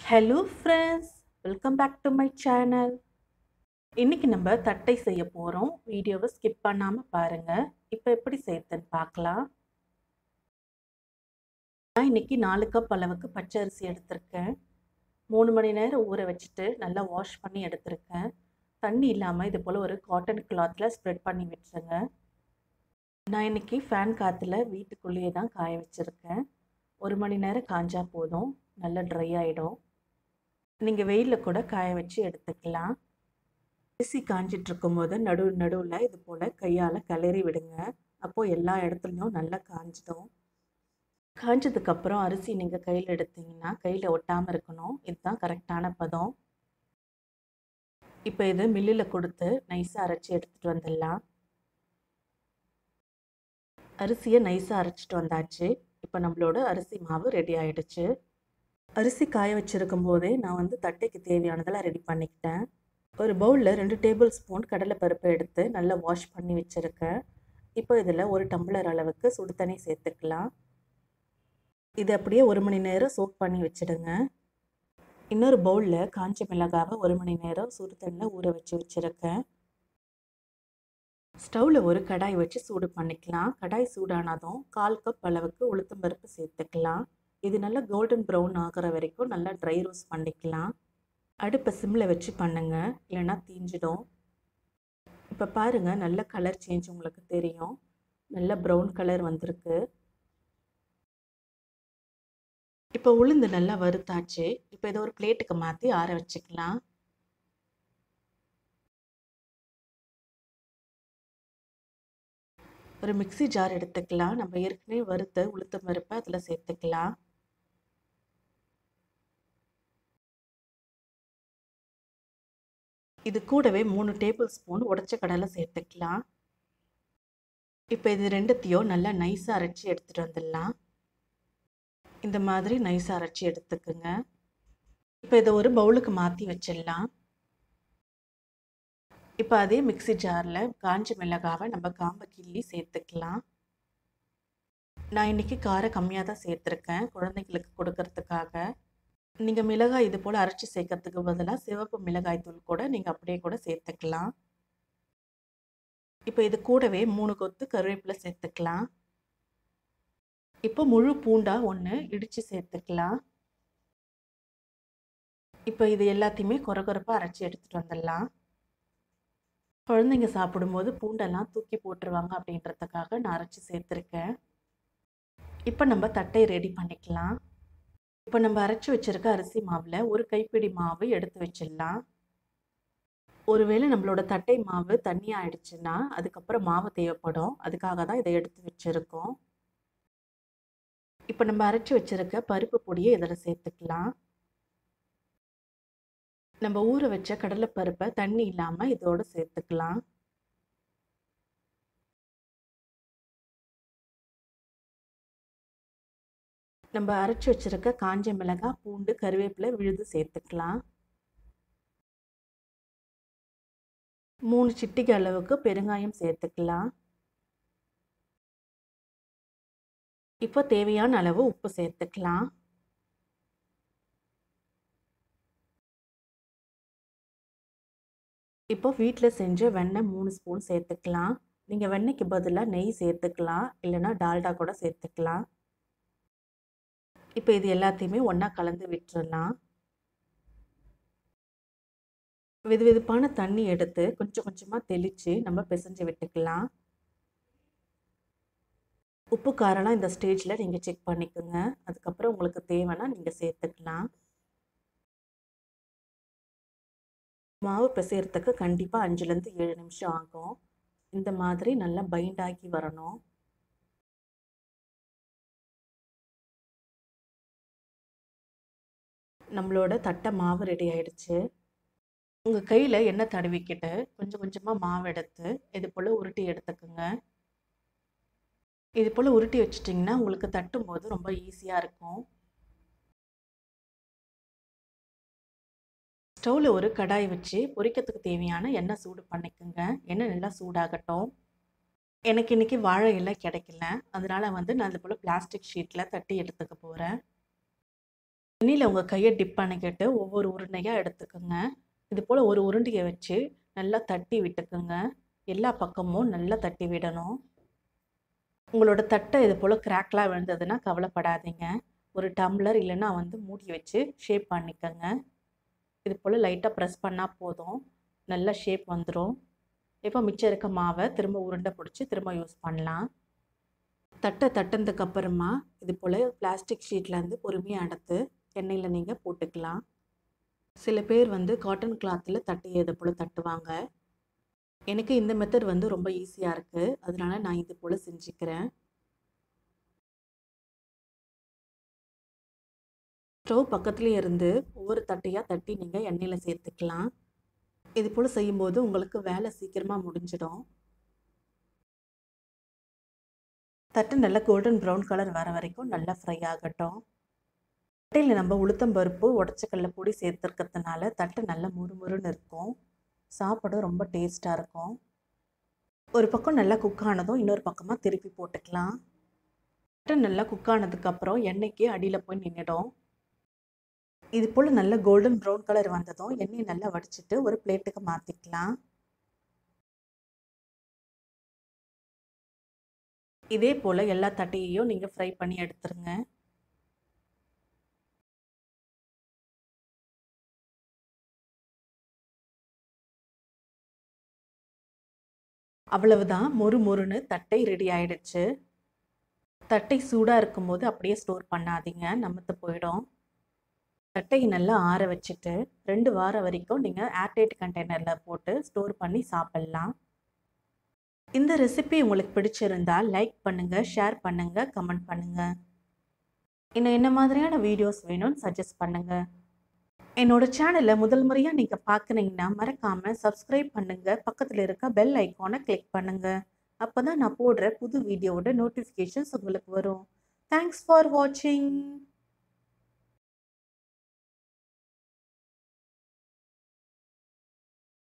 hello friends welcome back to my channel இன்றைக்கி நம்ம தட்டை செய்ய போகிறோம் வீடியோவை ஸ்கிப் பண்ணாமல் பாருங்கள் இப்போ எப்படி செய்யுதுன்னு பார்க்கலாம் நான் இன்றைக்கி நாலு கப் அளவுக்கு பச்சை அரிசி எடுத்திருக்கேன் மூணு மணி நேரம் ஊற வச்சுட்டு நல்லா வாஷ் பண்ணி எடுத்திருக்கேன் தண்ணி இல்லாமல் இது போல் ஒரு காட்டன் கிளாத்தில் ஸ்ப்ரெட் பண்ணி விட்டுருங்க நான் இன்றைக்கி ஃபேன் காற்றுல வீட்டுக்குள்ளேயே தான் காய வச்சுருக்கேன் ஒரு மணி நேரம் காஞ்சா போதும் நல்லா ட்ரை ஆகிடும் நீங்கள் வெயிலில் கூட காய வச்சு எடுத்துக்கலாம் அரிசி காஞ்சிட்டு இருக்கும்போது நடு நடுவில் இது போல் கையால் கிளறி விடுங்க அப்போது எல்லா இடத்துலையும் நல்லா காஞ்சிடும் காஞ்சதுக்கப்புறம் அரிசி நீங்கள் கையில் எடுத்தீங்கன்னா கையில் ஒட்டாமல் இருக்கணும் இதுதான் கரெக்டான பதம் இப்போ இது மில்லில் கொடுத்து நைஸாக அரைச்சி எடுத்துகிட்டு வந்துடலாம் அரிசியை நைஸாக அரைச்சிட்டு வந்தாச்சு இப்போ நம்மளோட அரிசி மாவு ரெடி ஆகிடுச்சு அரிசி காய வச்சுருக்கும் போதே நான் வந்து தட்டைக்கு தேவையானதெல்லாம் ரெடி பண்ணிக்கிட்டேன் ஒரு பவுலில் ரெண்டு டேபிள் ஸ்பூன் கடலைப்பருப்பை எடுத்து நல்லா வாஷ் பண்ணி வச்சுருக்கேன் இப்போ இதில் ஒரு டம்ளர் அளவுக்கு சுடு தண்ணி சேர்த்துக்கலாம் இது அப்படியே ஒரு மணி நேரம் சோக் பண்ணி வச்சுடுங்க இன்னொரு பவுலில் காஞ்ச மிளகாவை ஒரு மணி நேரம் சுடு தண்ணியில் ஊற வச்சு வச்சுருக்கேன் ஸ்டவ்வில் ஒரு கடாய் வச்சு சூடு பண்ணிக்கலாம் கடாய் சூடானதும் கால் கப் அளவுக்கு உளுத்தம் பருப்பு சேர்த்துக்கலாம் இது நல்லா கோல்டன் ப்ரௌன் ஆகிற வரைக்கும் நல்லா ட்ரை ரோஸ்ட் பண்ணிக்கலாம் அடுப்பை சிம்மில் வச்சு பண்ணுங்க இல்லைன்னா தீஞ்சிடும் இப்போ பாருங்கள் நல்ல கலர் சேஞ்ச் உங்களுக்கு தெரியும் நல்ல ப்ரௌன் கலர் வந்திருக்கு இப்போ உளுந்து நல்லா வறுத்தாச்சு இப்போ இதை ஒரு பிளேட்டுக்கு மாற்றி ஆற வச்சுக்கலாம் ஒரு மிக்சி ஜார் எடுத்துக்கலாம் நம்ம ஏற்கனவே வறுத்த உளுத்த பருப்பை அதில் சேர்த்துக்கலாம் இது கூடவே மூணு டேபிள் ஸ்பூன் உடச்ச கடலை சேர்த்துக்கலாம் இப்போ இது ரெண்டுத்தையும் நல்லா நைஸாக அரைச்சி எடுத்துகிட்டு வந்துடலாம் இந்த மாதிரி நைஸாக அரைச்சி எடுத்துக்குங்க இப்போ இதை ஒரு பவுலுக்கு மாற்றி வச்சிடலாம் இப்போ அதே மிக்சி ஜாரில் காஞ்ச மிளகாவை நம்ம காம்பை கிள்ளி சேர்த்துக்கலாம் நான் இன்றைக்கி காரம் கம்மியாக தான் சேர்த்துருக்கேன் குழந்தைங்களுக்கு கொடுக்கறதுக்காக நீங்கள் மிளகாய் இது போல் அரைச்சி சேர்க்கறதுக்கு பதிலாக சிவப்பு மிளகாய் தூள் கூட நீங்கள் அப்படியே கூட சேர்த்துக்கலாம் இப்போ இது கூடவே மூணு கொத்து கருவேப்பிலை சேர்த்துக்கலாம் இப்போ முழு பூண்டா ஒன்று இடித்து சேர்த்துக்கலாம் இப்போ இது எல்லாத்தையுமே குறை குறைப்பாக அரைச்சி எடுத்துகிட்டு வந்துடலாம் குழந்தைங்க சாப்பிடும்போது பூண்டெல்லாம் தூக்கி போட்டுருவாங்க அப்படின்றதுக்காக நான் அரைச்சி சேர்த்துருக்கேன் இப்போ நம்ம தட்டை ரெடி பண்ணிக்கலாம் இப்போ நம்ம அரைச்சி வச்சுருக்க அரிசி மாவில் ஒரு கைப்பிடி மாவு எடுத்து வச்சிடலாம் ஒருவேளை நம்மளோட தட்டை மாவு தண்ணி ஆயிடுச்சுன்னா அதுக்கப்புறம் மாவு தேவைப்படும் அதுக்காக தான் இதை எடுத்து வச்சுருக்கோம் இப்போ நம்ம அரைச்சி வச்சுருக்க பருப்பு பொடியை இதில் சேர்த்துக்கலாம் நம்ம ஊற வச்ச கடலைப்பருப்பை தண்ணி இல்லாமல் இதோடு சேர்த்துக்கலாம் நம்ம அரைச்சி வச்சுருக்க காஞ்ச மிளகாய் பூண்டு கருவேப்பிலை விழுது சேர்த்துக்கலாம் மூணு சிட்டிகை அளவுக்கு பெருங்காயம் சேர்த்துக்கலாம் இப்போ தேவையான அளவு உப்பு சேர்த்துக்கலாம் இப்போ வீட்டில் செஞ்ச வெண்ணெய் மூணு ஸ்பூன் சேர்த்துக்கலாம் நீங்கள் வெண்ணெய்க்கு பதிலாக நெய் சேர்த்துக்கலாம் இல்லைனா டால்டா கூட சேர்த்துக்கலாம் இப்போ இது எல்லாத்தையுமே ஒன்றா கலந்து விட்டுறலாம் வெது வெதுப்பான தண்ணி எடுத்து கொஞ்சம் கொஞ்சமாக தெளித்து நம்ம பிசைஞ்சு விட்டுக்கலாம் உப்பு காரம்லாம் இந்த ஸ்டேஜில் நீங்கள் செக் பண்ணிக்கோங்க அதுக்கப்புறம் உங்களுக்கு தேவைன்னா நீங்கள் சேர்த்துக்கலாம் மாவு பிசையறதுக்கு கண்டிப்பாக அஞ்சுலேருந்து ஏழு நிமிஷம் ஆகும் இந்த மாதிரி நல்லா பைண்ட் ஆகி வரணும் நம்மளோட தட்டை மாவு ரெடி ஆயிடுச்சு உங்கள் கையில் எண்ணெய் தடவிக்கிட்டு கொஞ்சம் கொஞ்சமாக மாவு எடுத்து இது போல் உருட்டி எடுத்துக்கோங்க இது போல் உருட்டி வச்சிட்டிங்கன்னா உங்களுக்கு தட்டும் போது ரொம்ப ஈஸியாக இருக்கும் ஸ்டவ்வில் ஒரு கடாய் வச்சு பொரிக்கிறதுக்கு தேவையான எண்ணெய் சூடு பண்ணிக்கோங்க எண்ணெய் நல்லா சூடாகட்டும் எனக்கு இன்றைக்கி வாழை இலை கிடைக்கல அதனால் வந்து நான் இது போல் பிளாஸ்டிக் ஷீட்டில் தட்டி எடுத்துக்க போகிறேன் தண்ணியில் உங்கள் கையை டிப் பண்ணிக்கிட்டு ஒவ்வொரு உருண்டையாக எடுத்துக்கோங்க இது போல் ஒரு உருண்டையை வச்சு நல்லா தட்டி விட்டுக்குங்க எல்லா பக்கமும் நல்லா தட்டி விடணும் உங்களோட தட்டை இது போல் கிராக்லாம் விழுந்ததுன்னா கவலைப்படாதீங்க ஒரு டம்ளர் இல்லைன்னா வந்து மூடி வச்சு ஷேப் பண்ணிக்கோங்க இது போல் லைட்டாக ப்ரெஸ் பண்ணால் போதும் நல்ல ஷேப் வந்துடும் இப்போ மிச்சம் இருக்க மாவை திரும்ப உருண்டை பிடிச்சி திரும்ப யூஸ் பண்ணலாம் தட்டை தட்டினதுக்கு அப்புறமா இது போல் பிளாஸ்டிக் ஷீட்லேருந்து பொறுமையாக எடுத்து எண்ணெயில் நீங்கள் போட்டுக்கலாம் சில பேர் வந்து காட்டன் கிளாத்தில் தட்டி இது போல் தட்டுவாங்க எனக்கு இந்த மெத்தட் வந்து ரொம்ப ஈஸியாக இருக்குது அதனால நான் இது போல் செஞ்சுக்கிறேன் ஸ்டவ் பக்கத்துலேயே இருந்து ஒவ்வொரு தட்டையாக தட்டி நீங்கள் எண்ணெயில் சேர்த்துக்கலாம் இது போல் செய்யும்போது உங்களுக்கு வேலை சீக்கிரமாக முடிஞ்சிடும் தட்டு நல்லா கோல்டன் ப்ரௌன் கலர் வர வரைக்கும் நல்லா ஃப்ரை ஆகட்டும் தட்டையில் நம்ம உளுத்தம் பருப்பு உடச்சக்கல்ல பொடி சேர்த்துருக்கிறதுனால தட்டு நல்லா முறுமுறுன்னு இருக்கும் சாப்பிட ரொம்ப டேஸ்ட்டாக இருக்கும் ஒரு பக்கம் நல்லா குக் ஆனதும் இன்னொரு பக்கமாக திருப்பி போட்டுக்கலாம் தட்டு நல்லா குக் ஆனதுக்கப்புறம் எண்ணெய்க்கு அடியில் போய் நின்றுடும் இது போல் நல்ல கோல்டன் ப்ரௌன் கலர் வந்ததும் எண்ணெயை நல்லா வடிச்சிட்டு ஒரு பிளேட்டுக்கு மாற்றிக்கலாம் இதே போல் எல்லா தட்டையையும் நீங்கள் ஃப்ரை பண்ணி எடுத்துருங்க அவ்வளவுதான் மொறு மொறுன்னு தட்டை ரெடி ஆயிடுச்சு தட்டை சூடாக இருக்கும்போது அப்படியே ஸ்டோர் பண்ணாதீங்க நமத்து போயிடும் தட்டையை நல்லா ஆற வச்சுட்டு ரெண்டு வாரம் வரைக்கும் நீங்கள் ஏர்டைட் கண்டெய்னரில் போட்டு ஸ்டோர் பண்ணி சாப்பிட்லாம் இந்த ரெசிபி உங்களுக்கு பிடிச்சிருந்தா லைக் பண்ணுங்கள் ஷேர் பண்ணுங்கள் கமெண்ட் பண்ணுங்கள் இன்னும் என்ன மாதிரியான வீடியோஸ் வேணும்னு சஜஸ்ட் பண்ணுங்கள் என்னோட சேனலை முதல் முறையாக நீங்கள் பார்க்குறீங்கன்னா மறக்காமல் சப்ஸ்கிரைப் பண்ணுங்கள் பக்கத்தில் இருக்க பெல் ஐக்கானை கிளிக் பண்ணுங்கள் அப்போ தான் நான் போடுற புது வீடியோவோட நோட்டிஃபிகேஷன்ஸ் உங்களுக்கு வரும் தேங்க்ஸ் ஃபார் வாட்சிங்